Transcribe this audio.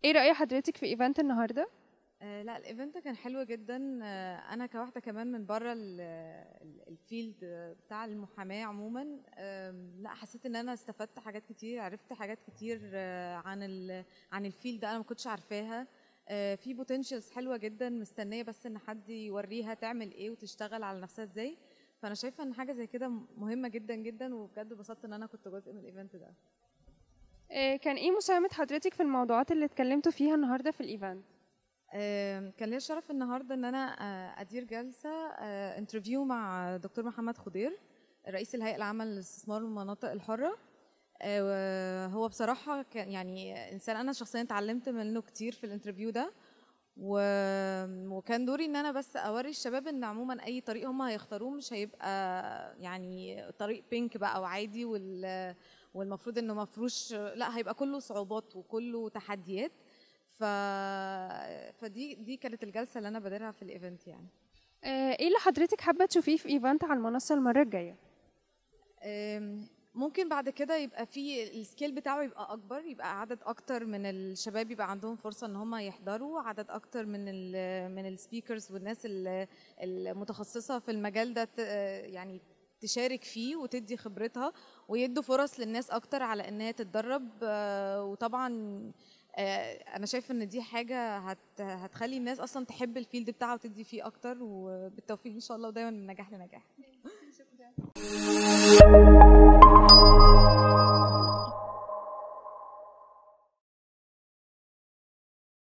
ايه رأي حضرتك في ايفنت النهارده آه لا الايفنت كان حلو جدا آه انا كواحده كمان من بره ال- ال- الفيلد بتاع المحاماه عموما آم، لا حسيت ان انا استفدت حاجات كتير عرفت حاجات كتير آه عن ال عن الفيلد ده انا ما كنتش عارفاها آه، في بوتنشالز حلوه جدا مستنيه بس ان حد يوريها تعمل ايه وتشتغل على نفسها ازاي فانا شايفه ان حاجه زي كده مهمه جدا جدا وبجد اتبسطت ان انا كنت جزء من الايفنت ده إيه كان ايه مساهمة حضرتك في الموضوعات اللي اتكلمتوا فيها النهارده في الايفنت آم، كان ليا الشرف النهارده ان انا آه، ادير جلسه انترفيو مع دكتور محمد خضير رئيس الهيئه العامه للاستثمار والمناطق الحره آه، هو بصراحه كان يعني انسان انا شخصيا اتعلمت منه كتير في الانترفيو ده و- وكان دوري ان انا بس اوري الشباب ان عموما اي طريق هم هيختاروه مش هيبقى يعني طريق بينك بقى وعادي وال والمفروض انه مفروش لا هيبقى كله صعوبات وكله تحديات ف... فدي دي كانت الجلسه اللي انا بادرها في الايفنت يعني إيه ايه اللي حضرتك حابة تشوفيه في ايفنت على المنصة المرة الجاية أم، ممكن بعد كده يبقى في السكيل بتاعه يبقى اكبر يبقى عدد اكتر من الشباب يبقى عندهم فرصه ان هم يحضروا عدد اكتر من ال من السبيكرز والناس ال- المتخصصه في المجال ده ت- يعني تشارك فيه وتدي خبرتها ويدوا فرص للناس اكتر على ان هي تتدرب آه، وطبعا آه، انا شايفه ان دي حاجه هت هتخلي الناس اصلا تحب الفيلد بتاعها وتدي فيه اكتر وبالتوفيق ان شاء الله ودايما من نجاح لنجاح